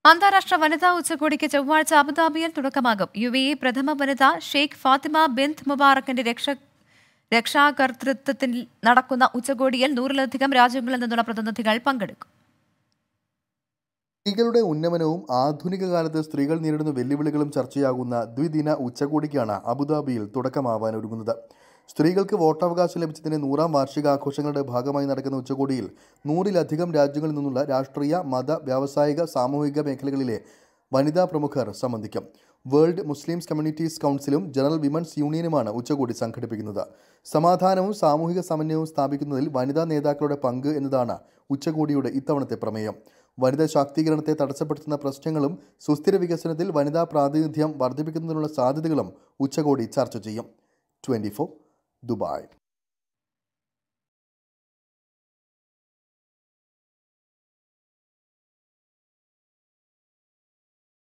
അന്താരാഷ്ട്ര വനിതാ ഉച്ചകോടിക്ക് ചൊവ്വാഴ്ച അബുദാബിയിൽ തുടക്കമാകും യു എ ഇ പ്രഥമ വനിത ഷെയ്ഖ് ഫാത്തിമ ബിന്ത് മുബാറക്കിന്റെ രക്ഷ രക്ഷാകർതൃത്വത്തിൽ നടക്കുന്ന ഉച്ചകോടിയിൽ നൂറിലധികം രാജ്യങ്ങളിൽ നിന്നുള്ള പ്രതിനിധികൾ പങ്കെടുക്കും സ്ത്രീകളുടെ ഉന്നമനവും ആധുനിക കാലത്ത് സ്ത്രീകൾ നേരിടുന്ന വെല്ലുവിളികളും ചർച്ചയാകുന്ന ദ്വിദിന ഉച്ചകോടിക്കാണ് അബുദാബിയിൽ തുടക്കമാവാൻ ഒരുങ്ങുന്നത് സ്ത്രീകൾക്ക് വോട്ടവകാശം ലഭിച്ചതിന്റെ നൂറാം വാർഷികാഘോഷങ്ങളുടെ ഭാഗമായി നടക്കുന്ന ഉച്ചകോടിയിൽ നൂറിലധികം രാജ്യങ്ങളിൽ നിന്നുള്ള രാഷ്ട്രീയ മത വ്യാവസായിക സാമൂഹിക മേഖലകളിലെ വനിതാ പ്രമുഖർ സംബന്ധിക്കും വേൾഡ് മുസ്ലിംസ് കമ്മ്യൂണിറ്റീസ് കൗൺസിലും ജനറൽ വിമൻസ് യൂണിയനുമാണ് ഉച്ചകോടി സംഘടിപ്പിക്കുന്നത് സമാധാനവും സാമൂഹിക സമന്വയവും സ്ഥാപിക്കുന്നതിൽ വനിതാ നേതാക്കളുടെ പങ്ക് എന്നതാണ് ഉച്ചകോടിയുടെ ഇത്തവണത്തെ പ്രമേയം വനിതാ ശാക്തീകരണത്തെ തടസ്സപ്പെടുത്തുന്ന പ്രശ്നങ്ങളും സുസ്ഥിര വികസനത്തിൽ വനിതാ പ്രാതിനിധ്യം വർദ്ധിപ്പിക്കുന്നതിനുള്ള സാധ്യതകളും ഉച്ചകോടി ചർച്ച ചെയ്യും ട്വൻറ്റി ദുബായ്